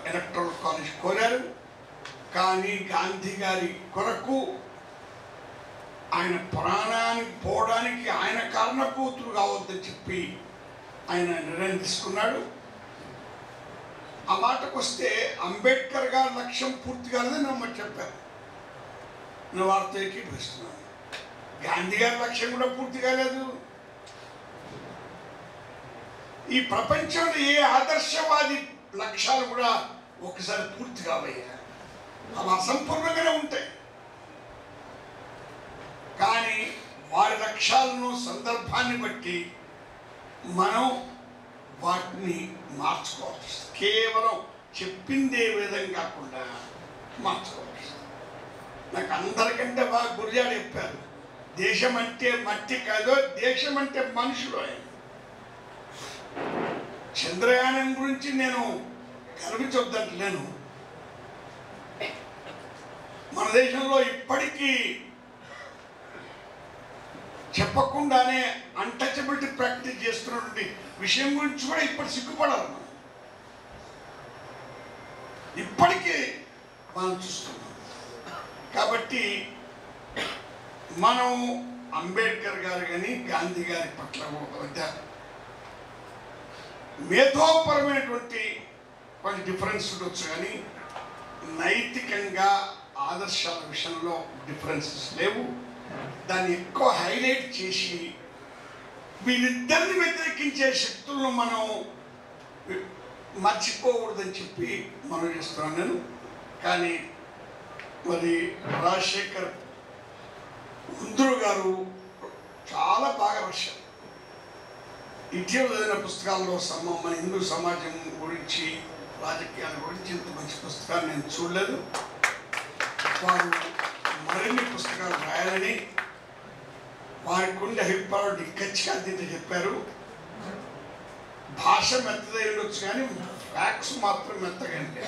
Electoral college కోరారు కానీ గాంధీ గారి కొరకు ఆయన ప్రాణానికి పోవడానికి ఆయన కారణకూతురు కావద్దని చెప్పి ఆయన నిర్ణయం తీసుకున్నాడు ఆ మాటకు వస్తే అంబేద్కర్ గారి లక్ష్యం పూర్తి కాలేదని నమ్మని చెప్పారు నేను వారితో ఏకీభవిస్తున్నాను గాంధీ గారి లక్ష్యం కూడా పూర్తి కాలేదు ఈ ప్రపంచంలో ఏ ఆదర్శవాది లక్ష్యాలు కూడా ఒకసారి పూర్తి కావయ్యా అవి అసంపూర్ణంగానే ఉంటాయి కానీ వారి లక్ష్యాలను సందర్భాన్ని బట్టి మనం వాటిని మార్చుకోవాల్సి వస్తుంది. కేవలం చెప్పిందే విధంగా కాకుండా మార్చుకోవాల్సి వస్తుంది. నాకు అందరికంటే బాగా గురిజాడు చెప్పారు దేశం అంటే మట్టి కాదో దేశం అంటే మనుషులు ఆయన చంద్రయానం గురించి నేను గర్వించొద్దంటలేను మన దేశంలో ఇప్పటికీ చెప్పకుండానే అన్టచబిలిటీ ప్రాక్టీస్ చేస్తున్నటువంటి విషయం గురించి కూడా ఇప్పటి సిగ్గుపడాలి మనం ఇప్పటికీ మనం చూస్తున్నాం కాబట్టి మనం అంబేద్కర్ గారు కానీ గాంధీ గారి పట్ల ఒక మధ్య మేధోపరమైనటువంటి కొంచెం డిఫరెన్స్ ఉండొచ్చు కానీ నైతికంగా ఆదర్శాల విషయంలో డిఫరెన్సెస్ లేవు దాన్ని ఎక్కువ హైలైట్ చేసి వీరిద్దరిని వ్యతిరేకించే శక్తులను మనం మర్చిపోకూడదని చెప్పి మనం చేస్తున్నాను నేను కానీ మరి రాజశేఖర్ ముందురు గారు చాలా బాగా రాశారు ఇటీవల చదివిన పుస్తకాల్లో సమ మన హిందూ సమాజం గురించి రాజకీయాల గురించి ఇంత మంచి పుస్తకాలు నేను చూడలేదు వారు మరిన్ని పుస్తకాలు రాయాలని వారికి ఉండే అభిప్రాయాలు నిక్కచ్చిగా దీంట్లో చెప్పారు భాష మెత్తదై ఉండొచ్చు కానీ ఫ్యాక్స్ మాత్రం మెత్తగా అంటే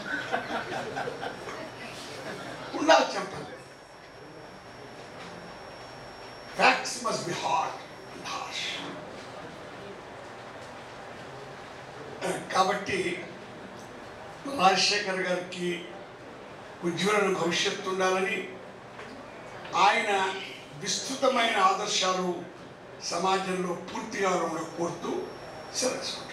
ఉండాలి చెప్పాలి facts must be hard and harsh కాబట్టి రాజశేఖర్ గారికి ఉజ్వలన భవిష్యత్తు ఉండాలని ఆయన విస్తృతమైన ఆదర్శాలు సమాజంలో పూర్తిగా ఉండడం కోరుతూ సెలవు